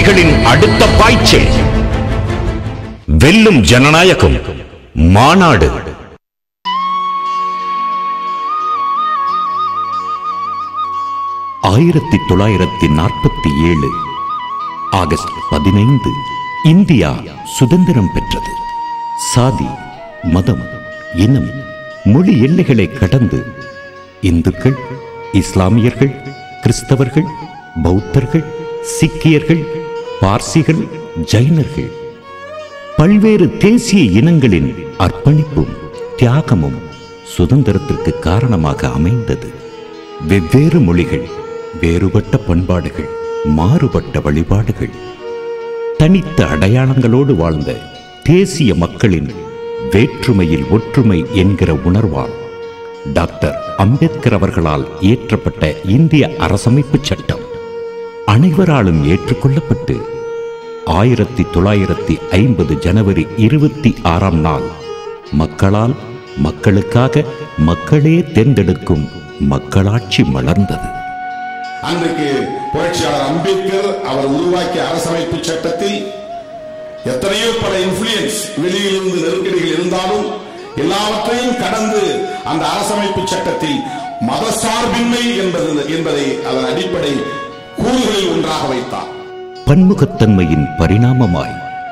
மதவாதிகளின் அடுத்த பாய்ச்சல் வெல்லும் ஜனநாயகம் மாநாடு ஆயிரத்தி தொள்ளாயிரத்தி நாற்பத்தி ஏழு ஆகஸ்ட் பதினைந்து இந்தியா சுதந்திரம் பெற்றது சாதி மதம் இனம் மொழி எல்லைகளை கடந்து இந்துக்கள் இஸ்லாமியர்கள் கிறிஸ்தவர்கள் பௌத்தர்கள் சீக்கியர்கள் பார்சிகள் ஜைனர்கள் பல்வேறு தேசிய இனங்களின் அர்ப்பணிப்பும் தியாகமும் சுதந்திரத்திற்கு காரணமாக அமைந்தது வெவ்வேறு மொழிகள் வேறுபட்ட பண்பாடுகள் மாறுபட்ட வழிபாடுகள் தனித்த அடையாளங்களோடு வாழ்ந்த தேசிய மக்களின் வேற்றுமையில் ஒற்றுமை என்கிற உணர்வால் டாக்டர் அம்பேத்கர் அவர்களால் இயற்றப்பட்ட இந்திய அரசமைப்பு சட்டம் அனைவராலும் ஏற்றுக்கொள்ளப்பட்டு ஆயிரத்தி தொள்ளாயிரத்தி ஐம்பது ஜனவரி இருபத்தி ஆறாம் நாள் மக்களால் மக்களுக்காக மக்களே தேர்ந்தெடுக்கும் மக்களாட்சி மலர்ந்தது அன்றைக்கு புரட்சியாளர் அம்பேத்கர் அவர் உருவாக்கிய அரசமைப்பு சட்டத்தில் எத்தனையோ பல இன்ஃபுளுயன்ஸ் வெளியிலிருந்து நெருக்கடிகள் இருந்தாலும் எல்லாவற்றையும் கடந்து அந்த அரசமைப்பு சட்டத்தில் மதசார்பின்மை என்பது என்பதை அதன் அடிப்படை கூறுகளில் ஒன்றாக வைத்தார் பன்முகத்தன்மையின் பரிணாமமாய்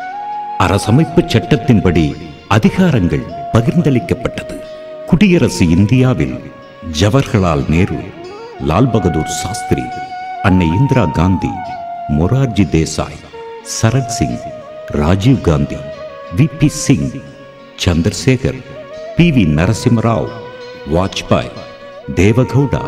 அரசமைப்பு சட்டத்தின்படி அதிகாரங்கள் பகிர்ந்தளிக்கப்பட்டது குடியரசு இந்தியாவில் ஜவஹர்லால் நேரு லால் பகதூர் சாஸ்திரி அன்னை Indira Gandhi Morarji Desai Sarath Singh Rajiv Gandhi V P Singh Chandrashekhar P V Narasimha Rao Vajpayee Deve Gowda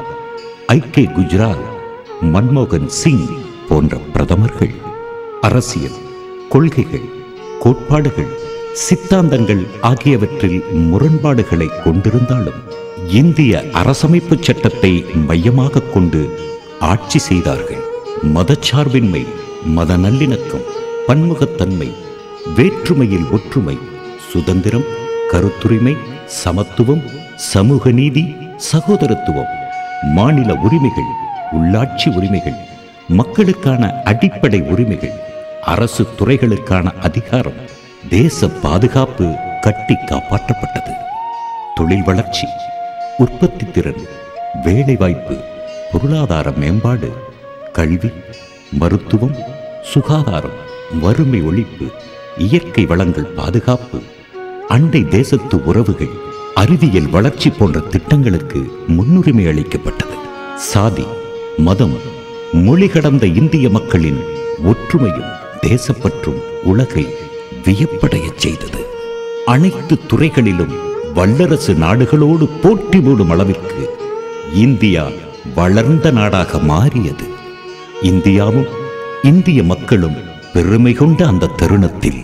I K Gujral மன்மோகன் சிங் போன்ற பிரதமர்கள் அரசியல் கொள்கைகள் கோட்பாடுகள் சித்தாந்தங்கள் ஆகியவற்றில் முரண்பாடுகளை கொண்டிருந்தாலும் இந்திய அரசமைப்பு சட்டத்தை மையமாக கொண்டு ஆட்சி செய்தார்கள் மதச்சார்பின்மை மத நல்லிணக்கம் பன்முகத்தன்மை வேற்றுமையில் ஒற்றுமை சுதந்திரம் கருத்துரிமை சமத்துவம் சமூக நீதி சகோதரத்துவம் மாநில உரிமைகள் உள்ளாட்சி உரிமைகள் மக்களுக்கான அடிப்படை உரிமைகள் அரசு துறைகளுக்கான அதிகாரம் தேச பாதுகாப்பு கட்டி காப்பாற்றப்பட்டது தொழில் வளர்ச்சி உற்பத்தி திறன் வேலைவாய்ப்பு பொருளாதார மேம்பாடு கல்வி மருத்துவம் சுகாதாரம் வறுமை ஒழிப்பு இயற்கை வளங்கள் பாதுகாப்பு அண்டை தேசத்து உறவுகள் அறிவியல் வளர்ச்சி போன்ற திட்டங்களுக்கு முன்னுரிமை அளிக்கப்பட்டது சாதி மதம் மொழி கடந்த இந்திய மக்களின் ஒற்றுமையும் தேசப்பற்றும் உலகை வியப்படையச் செய்தது அனைத்து துறைகளிலும் வல்லரசு நாடுகளோடு போட்டி போடும் அளவிற்கு இந்தியா வளர்ந்த நாடாக மாறியது இந்தியாவும் இந்திய மக்களும் பெருமை கொண்ட அந்த தருணத்தில்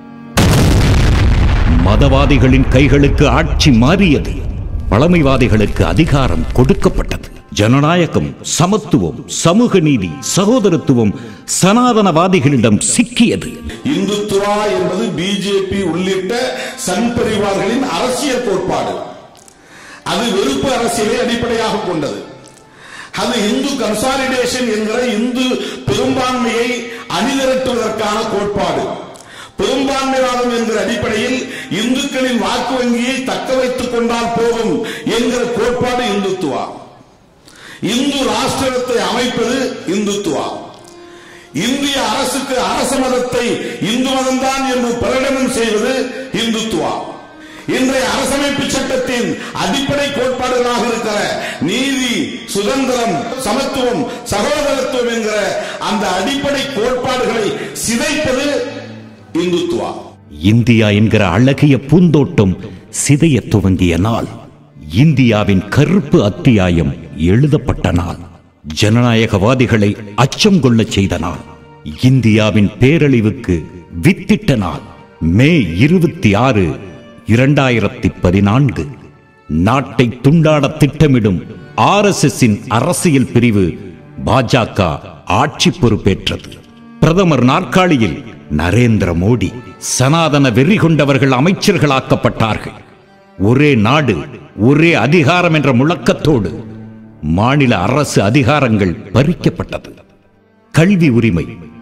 மதவாதிகளின் கைகளுக்கு ஆட்சி மாறியது பழமைவாதிகளுக்கு அதிகாரம் கொடுக்கப்பட்டது ஜனநாயகம் சமத்துவம் சமூக நீதி சகோதரத்துவம் சனாதனவாதிகளிடம் சிக்கியது இந்துத்துவா என்பது பிஜேபி உள்ளிட்ட சங் பரிவார்களின் அரசியல் கோட்பாடு அது வெறுப்பு அரசியலை அடிப்படையாக கொண்டது அது இந்து கன்சாலிடேஷன் என்கிற இந்து பெரும்பான்மையை அணிதிரட்டுவதற்கான கோட்பாடு பெரும்பான்மைவாதம் என்கிற அடிப்படையில் இந்துக்களின் வாக்கு வங்கியை தக்க வைத்துக் கொண்டால் போதும் என்கிற கோட்பாடு இந்துத்துவா இந்து ராஷ்டிரத்தை அமைப்பது இந்துத்துவா இந்திய அரசுக்கு அரச மதத்தை இந்து மதம்தான் என்று பிரகடனம் செய்வது இந்துத்துவா இன்றைய அரசமைப்பு சட்டத்தின் அடிப்படை கோட்பாடுகளாக இருக்கிற நீதி சுதந்திரம் சமத்துவம் சகோதரத்துவம் என்கிற அந்த அடிப்படை கோட்பாடுகளை சிதைப்பது இந்துத்துவா இந்தியா என்கிற அழகிய பூந்தோட்டம் சிதைய துவங்கிய நாள் இந்தியாவின் கருப்பு அத்தியாயம் எழுதப்பட்ட நாள் ஜனநாயகவாதிகளை அச்சம் கொள்ளச் செய்த நாள் இந்தியாவின் பேரழிவுக்கு வித்திட்ட நாள் மே இருபத்தி ஆறு இரண்டாயிரத்தி பதினான்கு நாட்டை துண்டாட திட்டமிடும் ஆர் எஸ் அரசியல் பிரிவு பாஜக ஆட்சி பொறுப்பேற்றது பிரதமர் நாற்காலியில் நரேந்திர மோடி சனாதன வெறி கொண்டவர்கள் அமைச்சர்களாக்கப்பட்டார்கள் ஒரே நாடு ஒரே அதிகாரம் என்ற முழக்கத்தோடு மாநில அரசு அதிகாரங்கள் பறிக்கப்பட்டது கல்வி உரிமை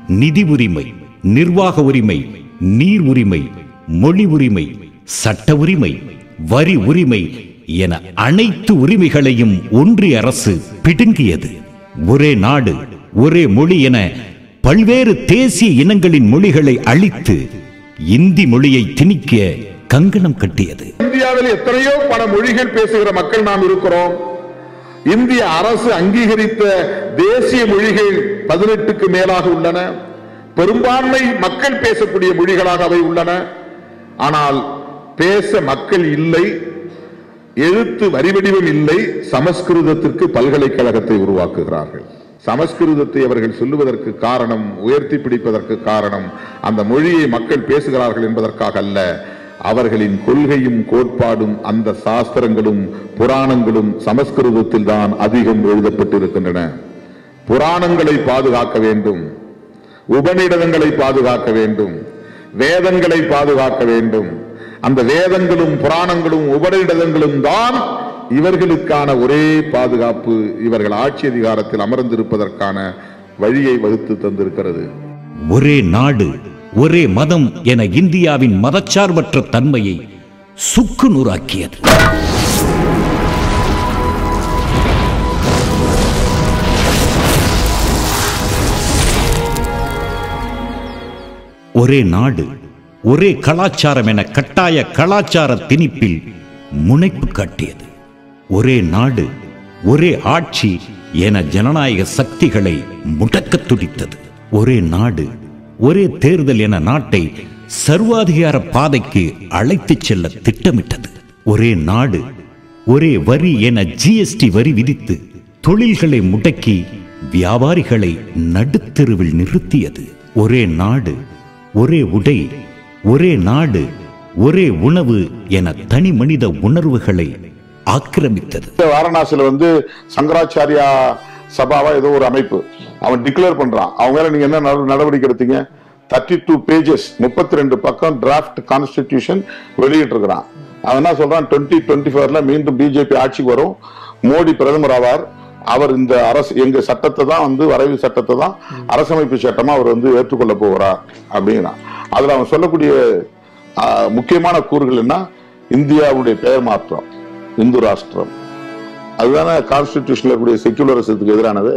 நிதி உரிமை நிர்வாக உரிமை நீர் உரிமை மொழி உரிமை சட்ட உரிமை வரி உரிமை என அனைத்து உரிமைகளையும் ஒன்றிய அரசு பிடுங்கியது ஒரே நாடு ஒரே மொழி என பல்வேறு தேசிய இனங்களின் மொழிகளை அழித்து இந்தி மொழியை திணிக்க கங்கணம் கட்டியது இந்தியாவில் எத்தனையோ பல மொழிகள் பேசுகிற மக்கள் நாம் இருக்கிறோம் இந்திய அரசு அங்கீகரித்த தேசிய மொழிகள் பதினெட்டுக்கு மேலாக உள்ளன பெரும்பான்மை மக்கள் பேசக்கூடிய மொழிகளாக அவை உள்ளன ஆனால் பேச மக்கள் இல்லை எழுத்து வரிவடிவம் இல்லை சமஸ்கிருதத்திற்கு பல்கலைக்கழகத்தை உருவாக்குகிறார்கள் சமஸ்கிருதத்தை அவர்கள் சொல்லுவதற்கு காரணம் உயர்த்தி பிடிப்பதற்கு காரணம் அந்த மொழியை மக்கள் பேசுகிறார்கள் என்பதற்காக அல்ல அவர்களின் கொள்கையும் கோட்பாடும் அந்த சாஸ்திரங்களும் புராணங்களும் சமஸ்கிருதத்தில் தான் அதிகம் எழுதப்பட்டிருக்கின்றன புராணங்களை பாதுகாக்க வேண்டும் உபநிடதங்களை பாதுகாக்க வேண்டும் வேதங்களை பாதுகாக்க வேண்டும் அந்த வேதங்களும் புராணங்களும் உபநிடதங்களும் தான் இவர்களுக்கான ஒரே பாதுகாப்பு இவர்கள் ஆட்சி அதிகாரத்தில் அமர்ந்திருப்பதற்கான வழியை வகுத்து தந்திருக்கிறது ஒரே நாடு ஒரே மதம் என இந்தியாவின் மதச்சார்பற்ற தன்மையை சுக்கு நூறாக்கியது ஒரே நாடு ஒரே கலாச்சாரம் என கட்டாய கலாச்சார திணிப்பில் முனைப்பு காட்டியது ஒரே நாடு ஒரே ஆட்சி என ஜனநாயக சக்திகளை முடக்கத் துடித்தது ஒரே நாடு ஒரே தேர்தல் என நாட்டை சர்வாதிகார பாதைக்கு அழைத்துச் செல்ல திட்டமிட்டது ஒரே நாடு ஒரே வரி என ஜிஎஸ்டி வரி விதித்து தொழில்களை முடக்கி வியாபாரிகளை நடுத்தெருவில் நிறுத்தியது ஒரே நாடு ஒரே உடை ஒரே நாடு ஒரே உணவு என தனி மனித உணர்வுகளை ஆக்கிரமித்தது வாரணாசியில வந்து சங்கராச்சாரியா சபாவா ஏதோ ஒரு அமைப்பு அவன் டிக்ளேர் பண்றான் அவங்க மேல நீங்க என்ன நட- நடவடிக்கை எடுத்தீங்க தேர்ட்டி டூ பேஜஸ் முப்பத்தி ரெண்டு பக்கம் டிராஃப்ட் கான்ஸ்டிடியூஷன் வெளியிட்டு இருக்கிறான் அவன் என்ன சொல்றான் டுவெண்ட்டி டுவெண்ட்டி ஃபோர்ல மீண்டும் பிஜேபி ஆட்சிக்கு வரும் மோடி பிரதமர் ஆவார் அவர் இந்த அரசு எங்க சட்டத்தை தான் வந்து வரைவு சட்டத்தை தான் அரசமைப்பு சட்டமா அவர் வந்து ஏற்றுக்கொள்ள போகிறார் அப்படிங்கிறான் அதுல அவன் சொல்லக்கூடிய ஆ, முக்கியமான கூறுகள் என்ன இந்தியாவுடைய பெயர் மாற்றம் இந்து ராஷ்டிரம் அதுதானே கான்ஸ்டிடியூஷன்ல இருக்கக்கூடிய செக்யூலரிசத்துக்கு எதிரானது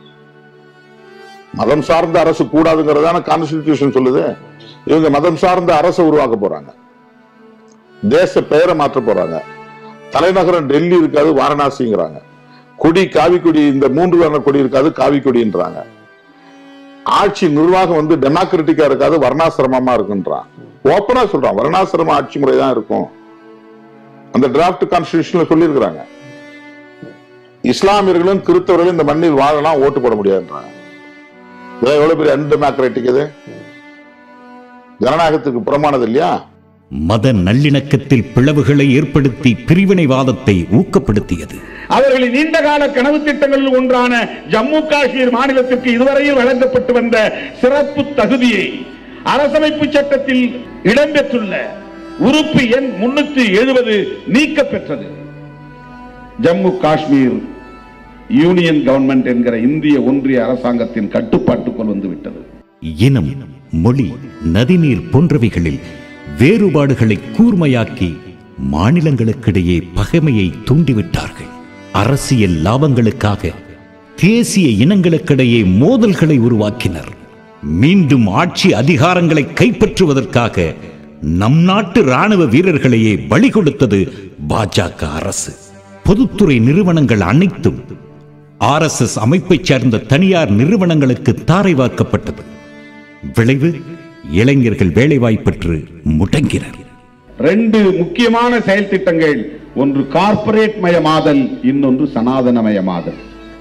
மதம் சார்ந்த அரசு கூடாதுங்கிறதான கான்ஸ்டிடியூஷன் சொல்லுது இவங்க மதம் சார்ந்த அரசை உருவாக்க போறாங்க தேச பெயரை மாற்ற போறாங்க தலைநகரம் டெல்லி இருக்காது வாரணாசிங்கிறாங்க கொடி காவி கொடி இந்த மூன்று வர்ண கொடி இருக்காது காவி கொடின்றாங்க ஆட்சி நிர்வாகம் வந்து டெமோக்ராட்டிக்கா இருக்காது வர்ணாசிரமமா இருக்குன்றான் ஓப்பனா சொல்றான் வர்ணாசிரம ஆட்சி முறை தான் இருக்கும் அந்த டிராஃப்ட் கான்ஸ்டிடியூஷன்ல சொல்லியிருக்கிறாங்க இஸ்லாமியர்களும் கிறிஸ்தவர்களும் இந்த மண்ணில் வாழலாம் ஓட்டு போட முடியாதுன்றாங்க இதெல்லாம் எவ்வளவு பெரிய அன்டெமோக்ராட்டிக் இது ஜனநாயகத்துக்கு புறமானது இல்லையா மத நல்லிணக்கத்தில் பிளவுகளை ஏற்படுத்தி பிரிவினைவாதத்தை ஊக்கப்படுத்தியது அவர்களின் நீண்டகால கனவு திட்டங்களில் ஒன்றான ஜம்மு காஷ்மீர் மாநிலத்திற்கு இதுவரையில் வழங்கப்பட்டு வந்த சிறப்பு தகுதியை அரசமைப்பு சட்டத்தில் இடம்பெற்றுள்ள உறுப்பு எண் முன்னூத்தி எழுபது நீக்க பெற்றது ஜம்மு காஷ்மீர் யூனியன் கவர்மெண்ட் என்கிற இந்திய ஒன்றிய அரசாங்கத்தின் கட்டுப்பாட்டுக்குள் வந்துவிட்டது இனம் மொழி நதிநீர் போன்றவைகளில் வேறுபாடுகளை கூர்மையாக்கி மாநிலங்களுக்கிடையே பகைமையை தூண்டிவிட்டார்கள் அரசியல் லாபங்களுக்காக தேசிய இனங்களுக்கிடையே மோதல்களை உருவாக்கினர் மீண்டும் ஆட்சி அதிகாரங்களை கைப்பற்றுவதற்காக நம் நாட்டு ராணுவ வீரர்களையே பலி கொடுத்தது பாஜக அரசு பொதுத்துறை நிறுவனங்கள் அனைத்தும் ஆர்எஸ்எஸ் அமைப்பைச் சேர்ந்த தனியார் நிறுவனங்களுக்கு தாரை வார்க்கப்பட்டது விளைவு இளைஞர்கள் வேலைவாய்ப்பற்று முடங்கினர் ரெண்டு முக்கியமான செயல் திட்டங்கள் ஒன்று கார்ப்பரேட் மயமாதல் இன்னொன்று சனாதனமயமாதல்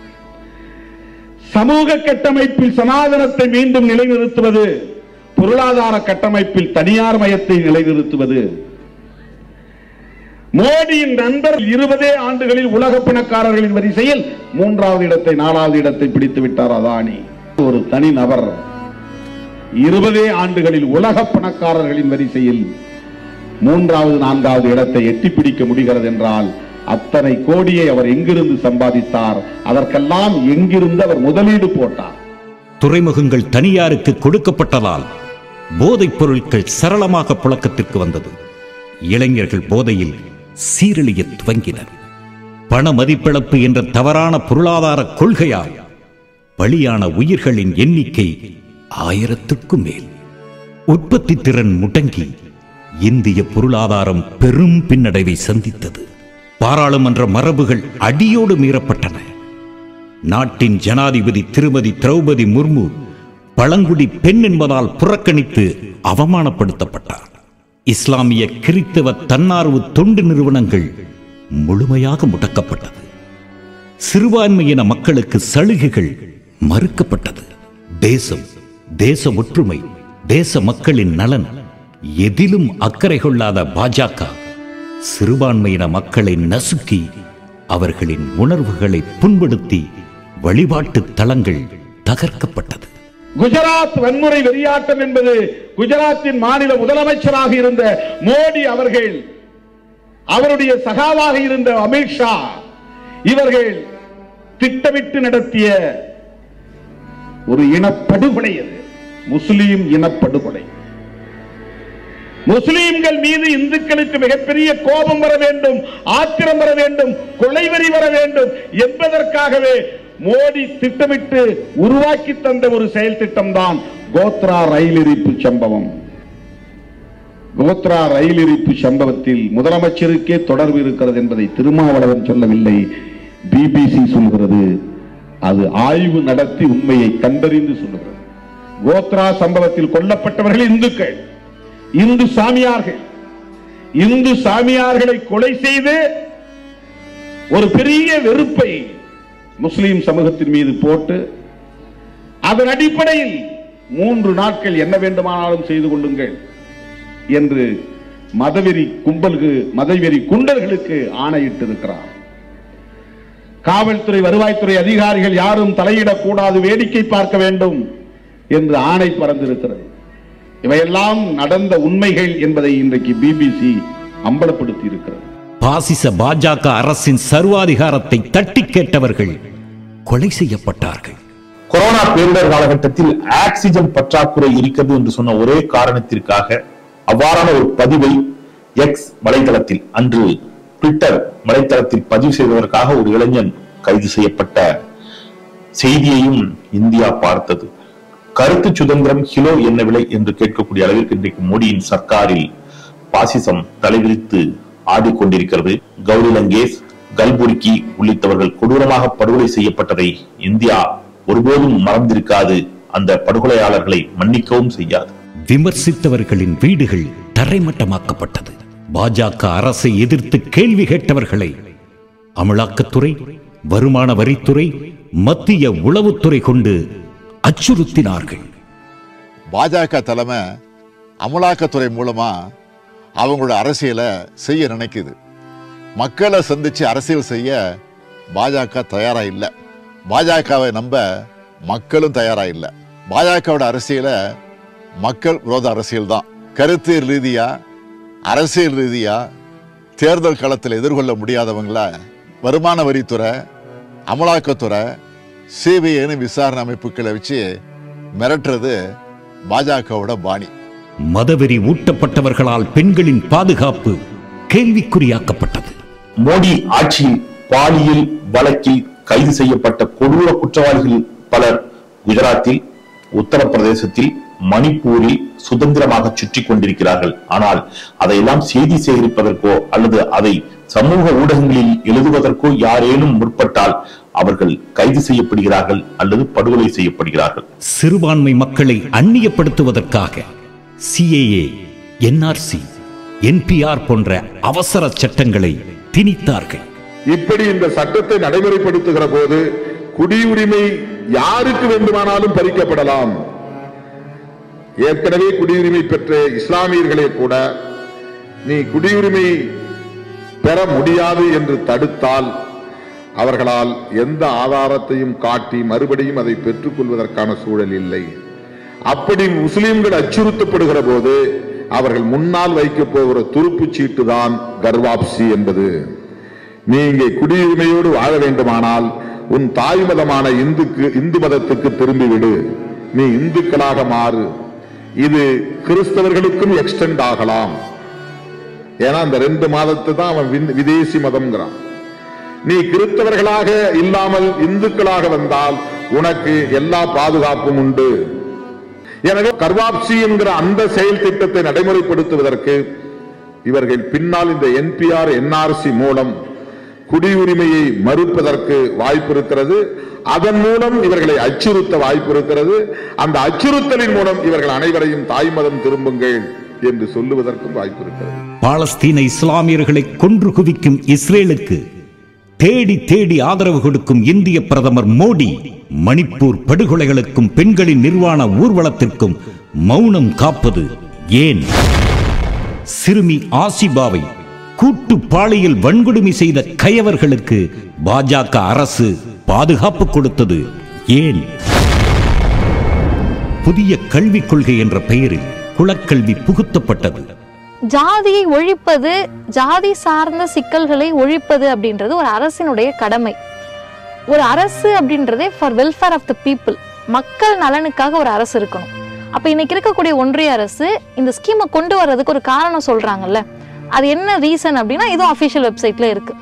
சமூக கட்டமைப்பில் சனாதனத்தை மீண்டும் நிலைநிறுத்துவது பொருளாதார கட்டமைப்பில் தனியார் மயத்தை நிலைநிறுத்துவது மோடியின் நண்பர் இருபதே ஆண்டுகளில் உலக பணக்காரர்களின் வரிசையில் மூன்றாவது இடத்தை நாலாவது இடத்தை பிடித்து விட்டார் அதானி ஒரு தனி நபர் இருபதே ஆண்டுகளில் உலக பணக்காரர்களின் வரிசையில் மூன்றாவது நான்காவது இடத்தை எட்டி பிடிக்க முடிகிறது என்றால் அத்தனை கோடியை அவர் எங்கிருந்து சம்பாதித்தார் அதற்கெல்லாம் எங்கிருந்து அவர் முதலீடு போட்டார் துறைமுகங்கள் தனியாருக்கு கொடுக்கப்பட்டதால் போதைப் பொருட்கள் சரளமாக புழக்கத்திற்கு வந்தது இளைஞர்கள் போதையில் சீரழிய துவங்கினர் பண மதிப்பிழப்பு என்ற தவறான பொருளாதார கொள்கையால் பலியான உயிர்களின் எண்ணிக்கை ஆயிரத்துக்கும் மேல் உற்பத்தி திறன் முடங்கி இந்திய பொருளாதாரம் பெரும் பின்னடைவை சந்தித்தது பாராளுமன்ற மரபுகள் அடியோடு மீறப்பட்டன நாட்டின் ஜனாதிபதி திருமதி திரௌபதி முர்மு பழங்குடி பெண் என்பதால் புறக்கணித்து அவமானப்படுத்தப்பட்டார் இஸ்லாமிய கிறித்தவ தன்னார்வ தொண்டு நிறுவனங்கள் முழுமையாக முடக்கப்பட்டது சிறுபான்மையின மக்களுக்கு சலுகைகள் மறுக்கப்பட்டது தேசம் தேச ஒற்றுமை தேச மக்களின் நலன் எதிலும் அக்கறை கொள்ளாத பாஜக சிறுபான்மையின மக்களை நசுக்கி அவர்களின் உணர்வுகளை புண்படுத்தி வழிபாட்டு தலங்கள் தகர்க்கப்பட்டது குஜராத் வன்முறை வெறியாட்டம் என்பது குஜராத்தின் மாநில முதலமைச்சராக இருந்த மோடி அவர்கள் அவருடைய சகாவாக இருந்த அமித்ஷா இவர்கள் திட்டமிட்டு நடத்திய ஒரு இனப்படுகொலை அது முஸ்லீம் இனப்படுகொலை முஸ்லீம்கள் மீது இந்துக்களுக்கு மிகப்பெரிய கோபம் வர வேண்டும் ஆத்திரம் வர வேண்டும் கொலைவரி வர வேண்டும் என்பதற்காகவே மோடி திட்டமிட்டு உருவாக்கி தந்த ஒரு செயல் திட்டம் தான் கோத்ரா ரயில் எரிப்பு சம்பவம் கோத்ரா ரயில் எரிப்பு சம்பவத்தில் முதலமைச்சருக்கே தொடர்பு இருக்கிறது என்பதை திருமாவளவன் சொல்லவில்லை பிபிசி சொல்கிறது அது ஆய்வு நடத்தி உண்மையை கண்டறிந்து சொல்லுகிறது கோத்ரா சம்பவத்தில் கொல்லப்பட்டவர்கள் இந்துக்கள் இந்து சாமியார்கள் இந்து சாமியார்களை கொலை செய்து ஒரு பெரிய வெறுப்பை முஸ்லிம் சமூகத்தின் மீது போட்டு அதன் அடிப்படையில் மூன்று நாட்கள் என்ன வேண்டுமானாலும் செய்து கொள்ளுங்கள் என்று மதவெறி கும்பலுக்கு மதவெறி குண்டர்களுக்கு ஆணையிட்டிருக்கிறார் காவல்துறை வருவாய்த்துறை அதிகாரிகள் யாரும் தலையிடக்கூடாது வேடிக்கை பார்க்க வேண்டும் என்று ஆணை பறந்திருக்கிறது இவையெல்லாம் நடந்த உண்மைகள் என்பதை இன்றைக்கு பிபிசி அம்பலப்படுத்தி இருக்கிறது பாசிச பாஜக அரசின் சர்வாதிகாரத்தை தட்டி கேட்டவர்கள் கொலை செய்யப்பட்டார்கள் கொரோனா பேரிடர் காலகட்டத்தில் ஆக்சிஜன் பற்றாக்குறை இருக்கிறது என்று சொன்ன ஒரே காரணத்திற்காக அவ்வாறான ஒரு பதிவை எக்ஸ் வலைதளத்தில் அன்று ட்விட்டர் வலைதளத்தில் பதிவு செய்வதற்காக ஒரு இளைஞன் கைது செய்யப்பட்ட செய்தியையும் இந்தியா பார்த்தது கருத்து சுதந்திரம் கிலோ என்ன விலை என்று கேட்கக்கூடிய அளவிற்கு இன்றைக்கு மோடியின் சர்க்காரில் பாசிசம் தலைவிரித்து ஆடிக்கொண்டிருக்கிறது கௌரி லங்கேஷ் கல்புர்கி உள்ளிட்டவர்கள் கொடூரமாக படுகொலை செய்யப்பட்டதை இந்தியா ஒருபோதும் மறந்திருக்காது அந்த படுகொலையாளர்களை மன்னிக்கவும் செய்யாது விமர்சித்தவர்களின் வீடுகள் தரைமட்டமாக்கப்பட்டது பாஜக அரசை எதிர்த்து கேள்வி கேட்டவர்களை அமலாக்கத்துறை வருமான வரித்துறை மத்திய உளவுத்துறை கொண்டு அச்சுறுத்தினார்கள் பாஜக தலைமை அமலாக்கத்துறை மூலமா அவங்களோட அரசியலை செய்ய நினைக்குது மக்களை சந்திச்சு அரசியல் செய்ய பாஜக தயாரா இல்லை பாஜகவை நம்ப மக்களும் தயாரா இல்லை பாஜகவோட அரசியலை மக்கள் விரோத அரசியல் தான் கருத்து ரீதியா அரசியல் ரீதியா தேர்தல் களத்தில் எதிர்கொள்ள முடியாதவங்கள வருமான வரித்துறை அமலாக்கத்துறை சிபிஐன்னு விசாரணை அமைப்புகளை வச்சு மிரட்டுறது பாஜகவோட பாணி மதவெறி ஊட்டப்பட்டவர்களால் பெண்களின் பாதுகாப்பு கேள்விக்குறியாக்கப்பட்டது மோடி ஆட்சியில் பாலியல் வழக்கில் கைது செய்யப்பட்ட கொடூர குற்றவாளிகள் பலர் குஜராத்தில் உத்தரப்பிரதேசத்தில் மணிப்பூரில் சுதந்திரமாக சுற்றி கொண்டிருக்கிறார்கள் ஆனால் அதையெல்லாம் செய்தி சேகரிப்பதற்கோ அல்லது அதை சமூக ஊடகங்களில் எழுதுவதற்கோ யாரேனும் முற்பட்டால் அவர்கள் கைது செய்யப்படுகிறார்கள் அல்லது படுகொலை செய்யப்படுகிறார்கள் சிறுபான்மை மக்களை அந்நியப்படுத்துவதற்காக சிஏஏ என்ஆர்சி என்பிஆர் போன்ற அவசர சட்டங்களை திணித்தார்கள் இப்படி இந்த சட்டத்தை நடைமுறைப்படுத்துகிற போது குடியுரிமை யாருக்கு வேண்டுமானாலும் பறிக்கப்படலாம் ஏற்கனவே குடியுரிமை பெற்ற இஸ்லாமியர்களே கூட நீ குடியுரிமை பெற முடியாது என்று தடுத்தால் அவர்களால் எந்த ஆதாரத்தையும் காட்டி மறுபடியும் அதை பெற்றுக் கொள்வதற்கான சூழல் இல்லை அப்படி முஸ்லிம்கள் அச்சுறுத்தப்படுகிற போது அவர்கள் முன்னால் வைக்கப் போகிற துருப்புச் சீட்டு தான் கர்வாப்சி என்பது நீ இங்கே குடியுரிமையோடு வாழ வேண்டுமானால் உன் தாய் மதமான இந்துக்கு இந்து மதத்துக்கு திரும்பிவிடு நீ இந்துக்களாக மாறு இது கிறிஸ்தவர்களுக்கும் எக்ஸ்டெண்ட் ஆகலாம் ஏன்னா அந்த ரெண்டு மாதத்தை தான் அவன் விந்- விதேசி மதம்ங்கிறான் நீ கிறிஸ்தவர்களாக இல்லாமல் இந்துக்களாக வந்தால் உனக்கு எல்லா பாதுகாப்பும் உண்டு எனவே கர்வாப்சி என்கிற அந்த செயல் திட்டத்தை நடைமுறைப்படுத்துவதற்கு இவர்கள் பின்னால் இந்த என்பிஆர் என்ஆர்சி மூலம் குடியுரிமையை மறுப்பதற்கு வாய்ப்பு இருக்கிறது அதன் மூலம் இவர்களை அச்சுறுத்த வாய்ப்பு இருக்கிறது அந்த அச்சுறுத்தலின் மூலம் இவர்கள் அனைவரையும் தாய்மதம் திரும்புங்கள் என்று சொல்லுவதற்கும் வாய்ப்பு இருக்கிறது பாலஸ்தீன இஸ்லாமியர்களை கொன்று குவிக்கும் இஸ்ரேலுக்கு தேடி தேடி ஆதரவு கொடுக்கும் இந்திய பிரதமர் மோடி மணிப்பூர் படுகொலைகளுக்கும் பெண்களின் நிர்வாண ஊர்வலத்திற்கும் மௌனம் காப்பது ஏன் சிறுமி ஆசிபாவை கூட்டு பாலியல் வன்கொடுமை செய்த கயவர்களுக்கு பாஜக அரசு பாதுகாப்பு கொடுத்தது ஏன் புதிய கல்விக் கொள்கை என்ற பெயரில் குலக்கல்வி புகுத்தப்பட்டது ஜாதியை ஒழிப்பது ஜாதி சார்ந்த சிக்கல்களை ஒழிப்பது அப்படின்றது ஒரு அரசினுடைய கடமை ஒரு அரசு அப்படின்றதே for welfare of the people மக்கள் நலனுக்காக ஒரு அரசு இருக்கணும் அப்ப இன்னைக்கு இருக்கக்கூடிய ஒன்றிய அரசு இந்த ஸ்கீமை கொண்டு வர்றதுக்கு ஒரு காரணம் சொல்றாங்கல்ல அது என்ன ரீசன் அப்படின்னா இதுவும் அஃபிஷியல் வெப்சைட்ல இருக்கு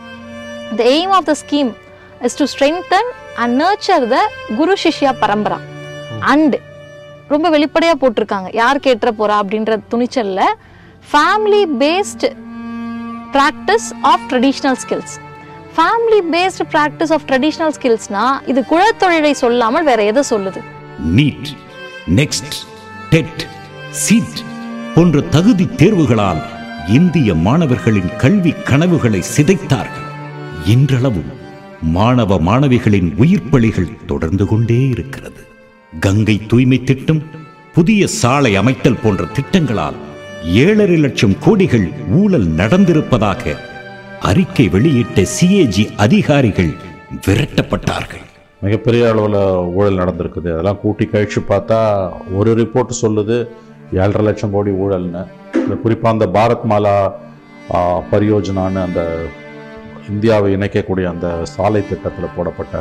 the aim of the scheme is to strengthen and nurture the guru shishya parampara and ரொம்ப வெளிப்படையா போட்டிருக்காங்க யார் கேட்டுற போறா அப்படின்ற துணிச்சல்ல family based practice of traditional skills family based practice of traditional ஸ்கில்ஸ்னா இது குழத்தொழிலை சொல்லாமல் வேற எதை சொல்லுது நீட் நெக்ஸ்ட் டெட் சீட் போன்ற தகுதி தேர்வுகளால் இந்திய மாணவர்களின் கல்வி கனவுகளை சிதைத்தார்கள் இன்றளவும் மாணவ மாணவிகளின் உயிர்ப்பலிகள் தொடர்ந்து கொண்டே இருக்கிறது கங்கை தூய்மை திட்டம் புதிய சாலை அமைத்தல் போன்ற திட்டங்களால் ஏழரை லட்சம் கோடிகள் ஊழல் நடந்திருப்பதாக அறிக்கை வெளியிட்ட சிஏஜி அதிகாரிகள் விரட்டப்பட்டார்கள் மிகப்பெரிய அளவில் ஊழல் நடந்திருக்குது அதெல்லாம் கூட்டி கழிச்சு பார்த்தா ஒரு ரிப்போர்ட் சொல்லுது ஏழரை லட்சம் கோடி ஊழல்னு இந்த குறிப்பாக அந்த பாரத் மாலா ஆ, பரியோஜனான்னு அந்த இந்தியாவை இணைக்கக்கூடிய அந்த சாலை திட்டத்தில் போடப்பட்ட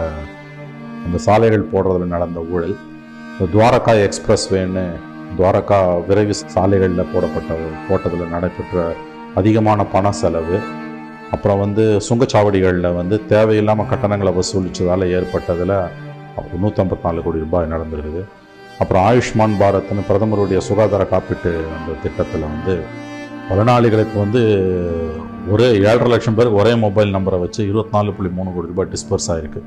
அந்த சாலைகள் போடுறதுல நடந்த ஊழல் இந்த துவாரகா எக்ஸ்பிரஸ் வேன்னு துவாரகா விரைவு சாலைகளில் போடப்பட்ட போட்டதில் நடைபெற்ற அதிகமான பண செலவு அப்புறம் வந்து சுங்கச்சாவடிகளில் வந்து தேவையில்லாமல் கட்டணங்களை வசூலித்ததால் ஏற்பட்டதில் நூற்றம்பத்தி நாலு கோடி ரூபாய் நடந்திருக்குது அப்புறம் ஆயுஷ்மான் பாரத்னு பிரதமருடைய சுகாதார காப்பீட்டு அந்த திட்டத்தில் வந்து பயனாளிகளுக்கு வந்து ஒரே ஏழரை லட்சம் பேருக்கு ஒரே மொபைல் நம்பரை வச்சு இருபத்தி நாலு புள்ளி மூணு கோடி ரூபாய் டிஸ்பர்ஸ் ஆயிருக்கு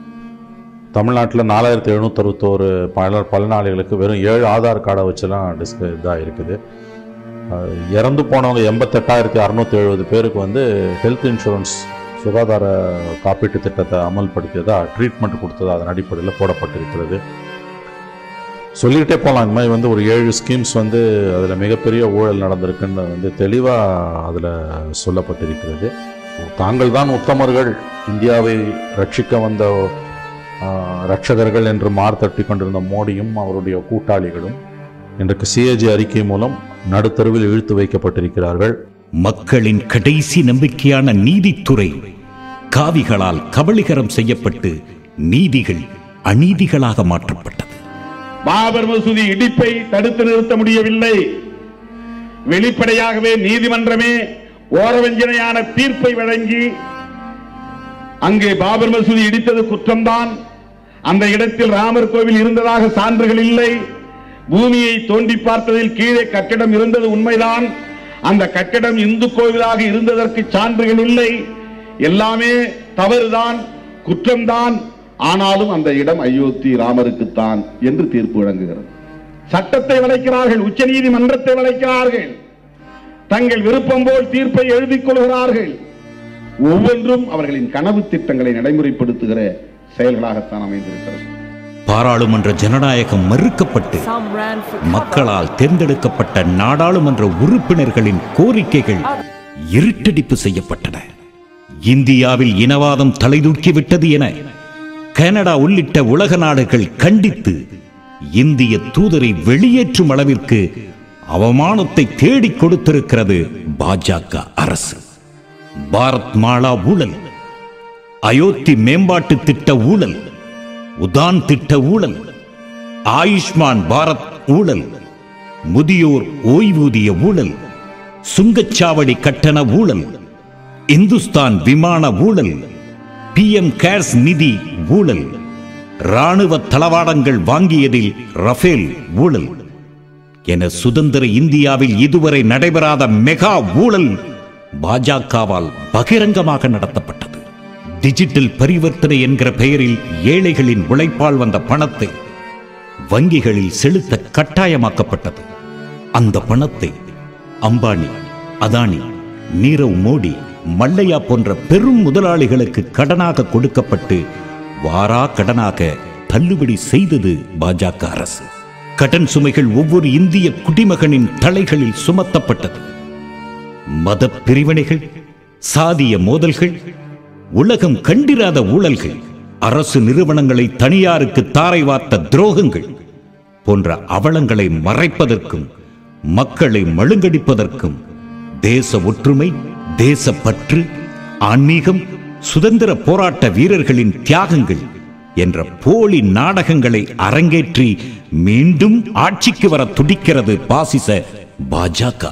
தமிழ்நாட்டில் நாலாயிரத்தி எழுநூத்தறுபத்தோரு பல பயனாளிகளுக்கு வெறும் ஏழு ஆதார் கார்டை வச்சுலாம் டிஸ்க இதாக இருக்குது அஹ் இறந்து போனவங்க எண்பத்தெட்டாயிரத்தி அறநூற்றி எழுபது பேருக்கு வந்து ஹெல்த் இன்சூரன்ஸ் சுகாதார காப்பீட்டு திட்டத்தை அமல்படுத்தியதா ட்ரீட்மெண்ட் கொடுத்ததா அதன் அடிப்படையில் போடப்பட்டிருக்கிறது சொல்லிக்கிட்டே போகலாம் இந்த மாதிரி வந்து ஒரு ஏழு ஸ்கீம்ஸ் வந்து அதில் மிகப்பெரிய ஊழல் நடந்திருக்குன்னு வந்து தெளிவாக அதில் சொல்லப்பட்டிருக்கிறது தாங்கள் தான் உத்தமர்கள் இந்தியாவை ரட்சிக்க வந்த ஆஹ், ரட்சகர்கள் என்று மார்த்தட்டி கொண்டிருந்த மோடியும் அவருடைய கூட்டாளிகளும் இன்றைக்கு சிஏஜி அறிக்கை மூலம் நடுத்தருவில் இழுத்து வைக்கப்பட்டிருக்கிறார்கள் மக்களின் கடைசி நம்பிக்கையான நீதித்துறை காவிகளால் கபளிகரம் செய்யப்பட்டு நீதிகள் அநீதிகளாக மாற்றப்பட்டது பாபர் மசூதி இடிப்பை தடுத்து நிறுத்த முடியவில்லை வெளிப்படையாகவே நீதிமன்றமே ஓரவஞ்சனையான தீர்ப்பை வழங்கி அங்கே பாபர் மசூதி இடித்தது குற்றம்தான் அந்த இடத்தில் ராமர் கோவில் இருந்ததாக சான்றுகள் இல்லை பூமியை தோண்டி பார்த்ததில் கீழே கட்டிடம் இருந்தது உண்மைதான் அந்த கட்டிடம் இந்து கோவிலாக இருந்ததற்கு சான்றுகள் இல்லை எல்லாமே தவறுதான் குற்றம்தான் ஆனாலும் அந்த இடம் அயோத்தி ராமருக்குத்தான் என்று தீர்ப்பு வழங்குகிறது சட்டத்தை வளைக்கிறார்கள் உச்ச நீதிமன்றத்தை வளைக்கிறார்கள் தங்கள் விருப்பம் போல் தீர்ப்பை எழுதிக் கொள்கிறார்கள் ஒவ்வொன்றும் அவர்களின் கனவு திட்டங்களை நடைமுறைப்படுத்துகிற செயல்களாகத்தான் அமைந்திருக்கிறது பாராளுமன்ற ஜனநாயகம் மறுக்கப்பட்டு மக்களால் தேர்ந்தெடுக்கப்பட்ட நாடாளுமன்ற உறுப்பினர்களின் கோரிக்கைகள் இருட்டடிப்பு செய்யப்பட்டன இந்தியாவில் இனவாதம் தலைதூக்கிவிட்டது என கனடா உள்ளிட்ட உலக நாடுகள் கண்டித்து இந்திய தூதரை வெளியேற்றும் அளவிற்கு அவமானத்தை தேடிக் கொடுத்திருக்கிறது பாஜக அரசு பாரத் மாலா ஊழல் அயோத்தி மேம்பாட்டு திட்ட ஊழல் உதான் திட்ட ஊழல் ஆயுஷ்மான் பாரத் ஊழல் முதியோர் ஓய்வூதிய ஊழல் சுங்கச்சாவடி கட்டண ஊழல் இந்துஸ்தான் விமான ஊழல் பிஎம் கேர்ஸ் நிதி ஊழல் ராணுவ தளவாடங்கள் வாங்கியதில் ரஃபேல் ஊழல் என சுதந்திர இந்தியாவில் இதுவரை நடைபெறாத மெகா ஊழல் பாஜகவால் பகிரங்கமாக நடத்தப்பட்டது டிஜிட்டல் பரிவர்த்தனை என்கிற பெயரில் ஏழைகளின் உழைப்பால் வந்த பணத்தை வங்கிகளில் செலுத்த கட்டாயமாக்கப்பட்டது அந்த பணத்தை அம்பானி அதானி நீரவ் மோடி மல்லையா போன்ற பெரும் முதலாளிகளுக்கு கடனாக கொடுக்கப்பட்டு வாரா கடனாக தள்ளுபடி செய்தது பாஜக அரசு கடன் சுமைகள் ஒவ்வொரு இந்திய குடிமகனின் தலைகளில் சுமத்தப்பட்டது மத பிரிவினைகள் சாதிய மோதல்கள் உலகம் கண்டிராத ஊழல்கள் அரசு நிறுவனங்களை தனியாருக்கு தாரை வார்த்த துரோகங்கள் போன்ற அவலங்களை மறைப்பதற்கும் மக்களை மழுங்கடிப்பதற்கும் தேச ஒற்றுமை தேசப்பற்று ஆன்மீகம் சுதந்திர போராட்ட வீரர்களின் தியாகங்கள் என்ற போலி நாடகங்களை அரங்கேற்றி மீண்டும் ஆட்சிக்கு வர துடிக்கிறது பாசிச பாஜக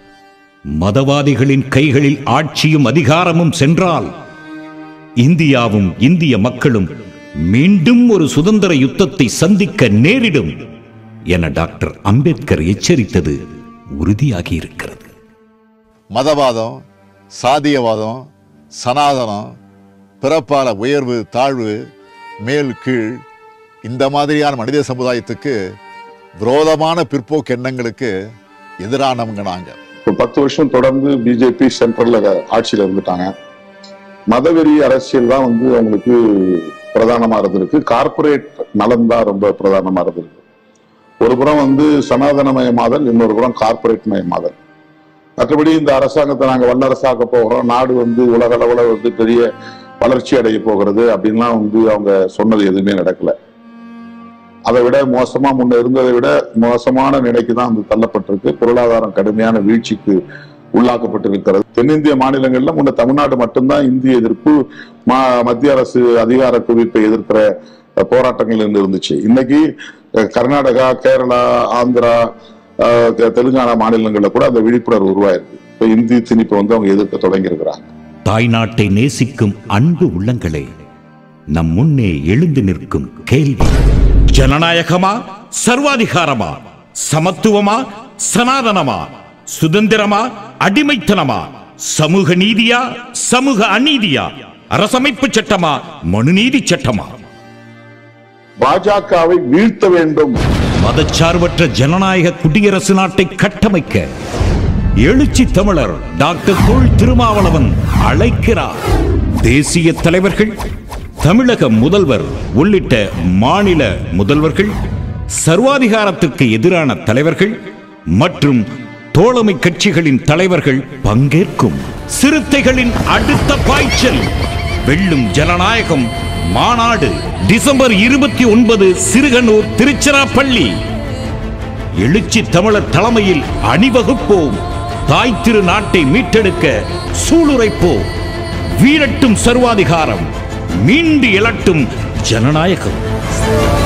மதவாதிகளின் கைகளில் ஆட்சியும் அதிகாரமும் சென்றால் இந்தியாவும் இந்திய மக்களும் மீண்டும் ஒரு சுதந்திர யுத்தத்தை சந்திக்க நேரிடும் என டாக்டர் அம்பேத்கர் எச்சரித்தது உறுதியாகி இருக்கிறது மதவாதம் சாதியவாதம் சனாதனம் பிறப்பால உயர்வு தாழ்வு மேல் கீழ் இந்த மாதிரியான மனித சமுதாயத்துக்கு விரோதமான பிற்போக்கு எண்ணங்களுக்கு எதிரானவங்க நாங்க இப்போ பத்து வருஷம் தொடர்ந்து பிஜேபி சென்ட்ரல்ல ஆட்சியில இருந்துட்டாங்க மதவெறி அரசியல் தான் வந்து அவங்களுக்கு பிரதானமா இருந்திருக்கு கார்ப்பரேட் நலன் தான் ரொம்ப பிரதானமா இருந்திருக்கு ஒரு புறம் வந்து சனாதனமயமாதல் இன்னொரு புறம் கார்ப்பரேட் மயமாதல் மற்றபடி இந்த அரசாங்கத்தை நாங்க வல்லரசாக்க போகிறோம் நாடு வந்து உலக அளவுல வந்து பெரிய வளர்ச்சி அடைய போகிறது அப்படின்லாம் வந்து அவங்க சொன்னது எதுவுமே நடக்கல அதை விட மோசமா முன்ன இருந்ததை விட மோசமான நிலைக்கு தான் வந்து தள்ளப்பட்டிருக்கு பொருளாதாரம் கடுமையான வீழ்ச்சிக்கு உள்ளாக்கப்பட்டிருக்கிறது தென்னிந்திய மாநிலங்கள்ல முன்ன தமிழ்நாடு மட்டும்தான் இந்திய எதிர்ப்பு மா- மத்திய அரசு அதிகார குவிப்பை எதிர்க்கிற அஹ், போராட்டங்கள் இருந்து இருந்துச்சு இன்னைக்கு அஹ், கர்நாடகா கேரளா ஆந்திரா அஹ், தெ- தெலுங்கானா மாநிலங்கள்ல கூட அந்த விழிப்புணர்வு உருவாயிருக்கு இப்ப இந்தி திணிப்பை வந்து அவங்க எதிர்க்க தொடங்கி இருக்கிறாங்க தாய்நாட்டை நேசிக்கும் அன்பு உள்ளங்களே நம் முன்னே எழுந்து நிற்கும் கேள்வி ஜனநாயகமா சர்வாதிகாரமா சமத்துவமா சனாதனமா சுதந்திரமா அடிமைத்தனமா சமூக நீதியா சமூக அநீதியா அரசமைப்பு சட்டமா மனுநீதி சட்டமா பாஜகவை வீழ்த்த வேண்டும் மதச்சார்பற்ற ஜனநாயக குடியரசு நாட்டை கட்டமைக்க எழுச்சி தமிழர் டாக்டர் தொல் திருமாவளவன் அழைக்கிறார் தேசிய தலைவர்கள் தமிழக முதல்வர் உள்ளிட்ட மாநில முதல்வர்கள் சர்வாதிகாரத்துக்கு எதிரான தலைவர்கள் மற்றும் தோழமை கட்சிகளின் தலைவர்கள் பங்கேற்கும் சிறுத்தைகளின் அடுத்த பாய்ச்சல் வெல்லும் ஜனநாயகம் மாநாடு டிசம்பர் இருபத்தி ஒன்பது சிறுகனூர் திருச்சிராப்பள்ளி எழுச்சி தமிழர் தலைமையில் அணிவகுப்போம் தாய் திரு நாட்டை மீட்டெடுக்க சூளுரைப்போம் வீரட்டும் சர்வாதிகாரம் மீண்டு எழட்டும் ஜனநாயகம்